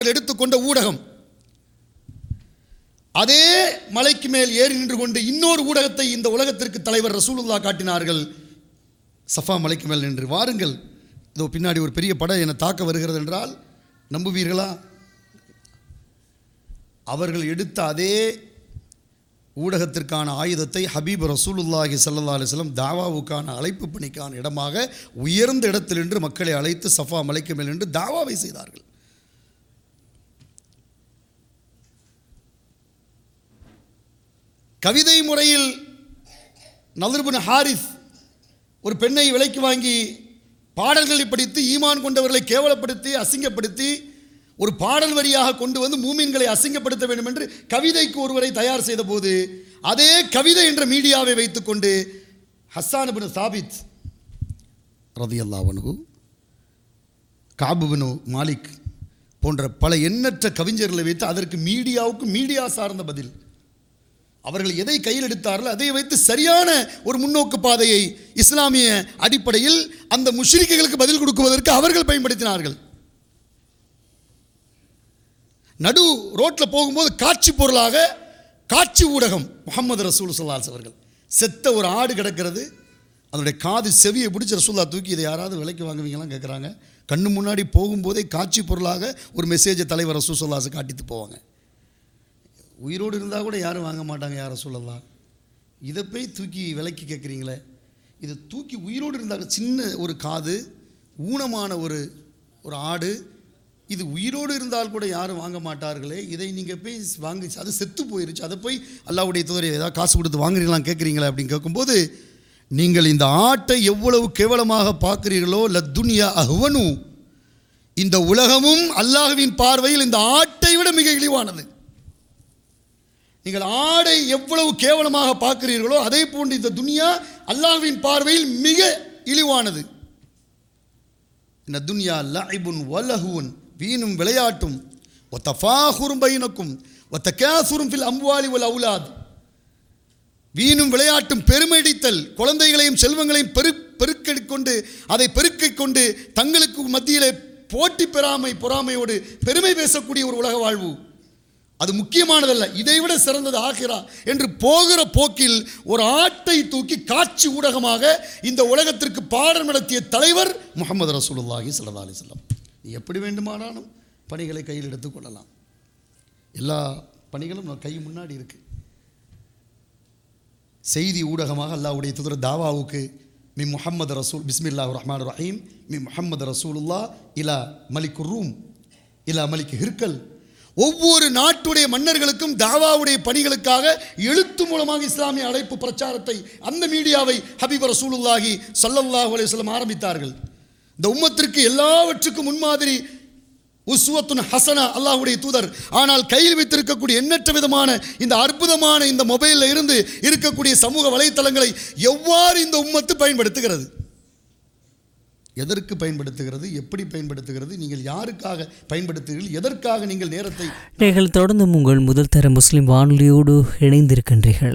எடுத்துக்கொண்ட ஊடகம் அதே மலைக்கு மேல் ஏறி நின்று கொண்டு இன்னொரு ஊடகத்தை இந்த உலகத்திற்கு தலைவர் ரசூலுல்லா காட்டினார்கள் சஃபா மலைக்கு மேல் நின்று வாருங்கள் இதோ பின்னாடி ஒரு பெரிய படம் என்னை தாக்க வருகிறது என்றால் நம்புவீர்களா அவர்கள் எடுத்த அதே ஊடகத்திற்கான ஆயுதத்தை ஹபீப் ரசூலுல்லாஹி ஸல்லல்லாஹு அலைஹி வஸல்லம் தாவாவுக்கான அழைப்பு பணிக்கான இடமாக உயர்ந்த இடத்தில் நின்று மக்களை அழைத்து சஃபா மலைக்கு மேல் நின்று தாவாவை செய்தார்கள் கவிதை முறையில் நதர்பின் ஹாரிஸ் ஒரு பெண்ணை விலைக்கு வாங்கி பாடல்களை படித்து ஈமான் கொண்டவர்களை கேவலப்படுத்தி அசிங்கப்படுத்தி ஒரு பாடல் வரியாக கொண்டு வந்து மூமின்களை அசிங்கப்படுத்த வேண்டும் என்று கவிதைக்கு ஒருவரை தயார் செய்த போது அதே கவிதை என்ற மீடியாவை வைத்துக்கொண்டு ஹஸ்ஸான் பின் சாபித் ரதி அல்லாவனு காபுபினு மாலிக் போன்ற பல எண்ணற்ற கவிஞர்களை வைத்து அதற்கு மீடியாவுக்கு மீடியா சார்ந்த பதில் அவர்கள் எதை கையில் எடுத்தார்களோ அதை வைத்து சரியான ஒரு முன்னோக்கு பாதையை இஸ்லாமிய அடிப்படையில் அந்த முஷ்ரிக்குகளுக்கு பதில் கொடுக்குவதற்கு அவர்கள் பயன்படுத்தினார்கள் நடு ரோட்டில் போகும்போது காட்சி பொருளாக காட்சி ஊடகம் முகமது ரசூல் சொல்லாஸ் அவர்கள் செத்த ஒரு ஆடு கிடக்கிறது அதனுடைய காது செவியை பிடிச்சி ரசூல்லா தூக்கி இதை யாராவது விலைக்கு வாங்குவீங்களாம் கேட்குறாங்க கண்ணு முன்னாடி போகும்போதே காட்சி பொருளாக ஒரு மெசேஜை தலைவர் ரசூல் சொல்லாஸை காட்டிட்டு போவாங்க உயிரோடு இருந்தால் கூட யாரும் வாங்க மாட்டாங்க யாரை சொல்லலாம் இதை போய் தூக்கி விலைக்கு கேட்குறீங்களே இதை தூக்கி உயிரோடு இருந்தாங்க சின்ன ஒரு காது ஊனமான ஒரு ஒரு ஆடு இது உயிரோடு இருந்தால் கூட யாரும் வாங்க மாட்டார்களே இதை நீங்கள் போய் வாங்கி அது செத்து போயிருச்சு அதை போய் அல்லாவுடைய துதரை ஏதாவது காசு கொடுத்து வாங்குறீங்களாம் கேட்குறீங்களா அப்படின்னு கேட்கும்போது நீங்கள் இந்த ஆட்டை எவ்வளவு கேவலமாக பார்க்குறீர்களோ லத்துனியா அஹ்வனு இந்த உலகமும் அல்லாஹ்வின் பார்வையில் இந்த ஆட்டை விட மிக இழிவானது நீங்கள் ஆடை எவ்வளவு கேவலமாக பார்க்கிறீர்களோ அதே போன்று இந்த துனியா அல்லாஹ்வின் பார்வையில் மிக இழிவானது இந்த துனியா லஐபுன் வலஹுன் வீணும் விளையாட்டும் ஒத்த ஃபாஹுரும் பைனக்கும் ஒத்த கேசுரும் ஃபில் அம்வாலி வல் அவுலாத் வீணும் விளையாட்டும் பெருமையடித்தல் குழந்தைகளையும் செல்வங்களையும் பெரு பெருக்கெடுக் கொண்டு அதை பெருக்கிக் கொண்டு தங்களுக்கு மத்தியிலே போட்டி பெறாமை பொறாமையோடு பெருமை பேசக்கூடிய ஒரு உலக வாழ்வு அது முக்கியமானதல்ல இதைவிட சிறந்தது ஆகிறா என்று போகிற போக்கில் ஒரு ஆட்டை தூக்கி காட்சி ஊடகமாக இந்த உலகத்திற்கு பாடம் நடத்திய தலைவர் முகமது ரசூலுல்லாஹி ஸல்லல்லாஹு அலைஹி வஸல்லம் நீ எப்படி வேண்டுமானாலும் பணிகளை கையில் எடுத்துக்கொள்ளலாம் எல்லா பணிகளும் நம்ம கை முன்னாடி இருக்கு செய்தி ஊடகமாக அல்லாஹ்வுடைய தூதர் தாவாவுக்கு மி முஹம்மது ரசூல் பிஸ்மில்லாஹ் ரஹ்மான் ரஹீம் மி முஹம்மது ரசூலுல்லா இலா மலிக்கு ரூம் இலா மலிக்கு ஹிர்கல் ஒவ்வொரு நாட்டுடைய மன்னர்களுக்கும் தாவாவுடைய பணிகளுக்காக எழுத்து மூலமாக இஸ்லாமிய அழைப்பு பிரச்சாரத்தை அந்த மீடியாவை ஹபீப் ரசூலுல்லாஹி ஸல்லல்லாஹு அலைஹி வஸல்லம் ஆரம்பித்தார்கள் இந்த உம்மத்திற்கு எல்லாவற்றுக்கும் முன்மாதிரி உஸ்வத்துன் ஹசனா அல்லாஹ்வுடைய தூதர் ஆனால் கையில் வைத்திருக்கக்கூடிய எண்ணற்ற விதமான இந்த அற்புதமான இந்த மொபைலில் இருந்து இருக்கக்கூடிய சமூக வலைத்தளங்களை எவ்வாறு இந்த உம்மத்து பயன்படுத்துகிறது எதற்கு பயன்படுத்துகிறது எப்படி பயன்படுத்துகிறது நீங்கள் யாருக்காக பயன்படுத்துகிறீர்கள் எதற்காக நீங்கள் நேரத்தை நீங்கள் தொடர்ந்தும் உங்கள் முதல் தர முஸ்லிம் வானொலியோடு இணைந்திருக்கின்றீர்கள்